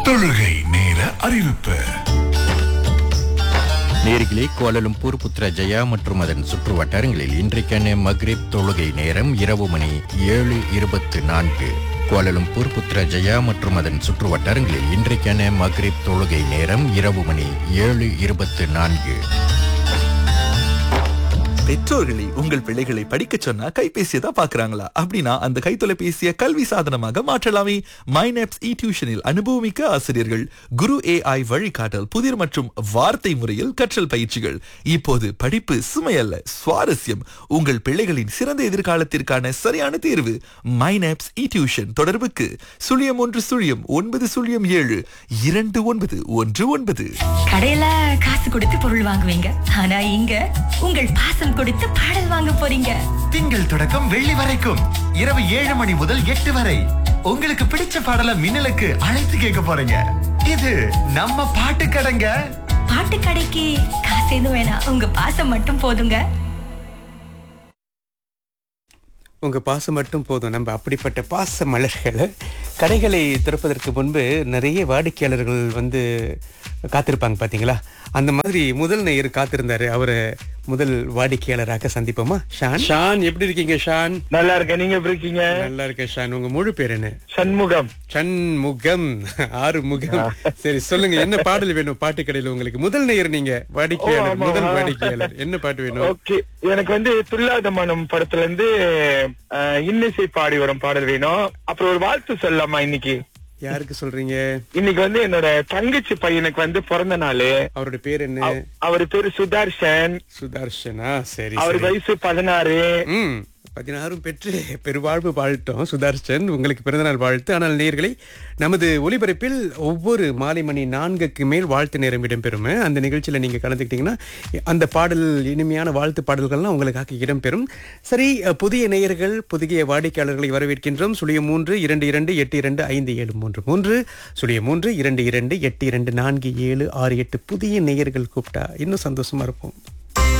தொழுகை நேர அறிவிப்பு நேர்களே கோலலும்பூர் புத்ரஜயா மற்றும் அதன் சுற்று வட்டாரங்களில் இன்றைக்கான மக்ரிப் தொழுகை நேரம் இரவு மணி ஏழு இருபத்து நான்கு கோலலும்பூர் புத்ரஜயா மற்றும் அதன் சுற்று வட்டாரங்களில் இன்றைக்கான மக்ரிப் தொழுகை நேரம் இரவு மணி ஏழு இருபத்து நான்கு பெற்றோர்களே உங்கள் பிள்ளைகளை படிக்க சொன்னா கைபேசியை தான் பாக்குறாங்களா அப்படின்னா அந்த கைத்தொலைபேசியை கல்வி சாதனமாக மாற்றலாமே மைனப்ஸ் இ டியூஷனில் அனுபவமிக்க ஆசிரியர்கள் குரு ஏஐ வழிகாட்டல் புதிர் மற்றும் வார்த்தை முறையில் கற்றல் பயிற்சிகள் இப்போது படிப்பு சுமையல்ல சுவாரஸ்யம் உங்கள் பிள்ளைகளின் சிறந்த எதிர்காலத்திற்கான சரியான தேர்வு மைனப்ஸ் இ டியூஷன் தொடர்புக்கு சுழியம் ஒன்று சுழியம் ஒன்பது சுழியம் ஏழு இரண்டு ஒன்பது ஒன்று ஒன்பது கடையில காசு கொடுத்து பொருள் வாங்குவீங்க ஆனா இங்க உங்கள் பாசம் கொடுத்து பாடல் வாங்க போறீங்க திங்கள் தொடக்கம் வெள்ளி வரைக்கும் இரவு ஏழு மணி முதல் எட்டு வரை உங்களுக்கு பிடிச்ச பாடல மின்னலுக்கு அழைத்து கேட்க போறீங்க இது நம்ம பாட்டு கடைங்க பாட்டு கடைக்கு காசு எதுவும் வேணாம் உங்க பாசம் மட்டும் போதுங்க உங்கள் பாசம் மட்டும் போதும் நம்ம அப்படிப்பட்ட பாச மலர்களை கடைகளை திறப்பதற்கு முன்பு நிறைய வாடிக்கையாளர்கள் வந்து காத்திருப்பாங்க பார்த்தீங்களா அந்த மாதிரி முதல் நேயர் காத்திருந்தாரு அவரை முதல் வாடிக்கையாளராக சந்திப்போமா ஷான் ஷான் எப்படி இருக்கீங்க ஷான் நல்லா இருக்கேன் நீங்க எப்படி இருக்கீங்க நல்லா இருக்க ஷான் உங்க முழு பேர் என்ன சண்முகம் சண்முகம் ஆறு முகம் சரி சொல்லுங்க என்ன பாடல் வேணும் பாட்டு கடையில உங்களுக்கு முதல் நேயர் நீங்க வாடிக்கையாளர் ஆமா. முதல் வாடிக்கையாளர் என்ன பாட்டு வேணும் ஓகே எனக்கு வந்து துல்லாத மனம் படத்துல இருந்து அஹ், இன்னிசை பாடி வரும் பாடல் வேணும் அப்புறம் ஒரு வாழ்த்து சொல்லலாமா இன்னைக்கு யாருக்கு சொல்றீங்க இன்னைக்கு வந்து என்னோட தங்கச்சி பையனுக்கு வந்து பிறந்த நாள் அவருடைய பேர் என்ன அவர் பேரு சுதர்ஷன் சுதர்ஷனா சரி அவர் சரி வயசு பதினாறு ம் பதினாறும் பெற்று பெருவாழ்வு வாழ்த்தோம் சுதர்ஷன் உங்களுக்கு பிறந்தநாள் வாழ்த்து ஆனால் நேயர்களை நமது ஒலிபரப்பில் ஒவ்வொரு மாலை மணி நான்குக்கு மேல் வாழ்த்து நேரம் இடம்பெறும் அந்த நிகழ்ச்சியில் நீங்கள் கலந்துக்கிட்டீங்கன்னா அந்த பாடல் இனிமையான வாழ்த்து பாடல்கள்லாம் உங்களுக்காக இடம்பெறும் சரி அஹ், புதிய நேயர்கள் புதிய வாடிக்கையாளர்களை வரவேற்கின்றோம் சுழியம் மூன்று இரண்டு இரண்டு எட்டு இரண்டு ஐந்து ஏழு மூன்று மூன்று சுழியம் மூன்று இரண்டு இரண்டு எட்டு இரண்டு நான்கு ஏழு ஆறு எட்டு புதிய நேயர்கள் கூப்பிட்டா இன்னும் சந்தோஷமா இருப்போம்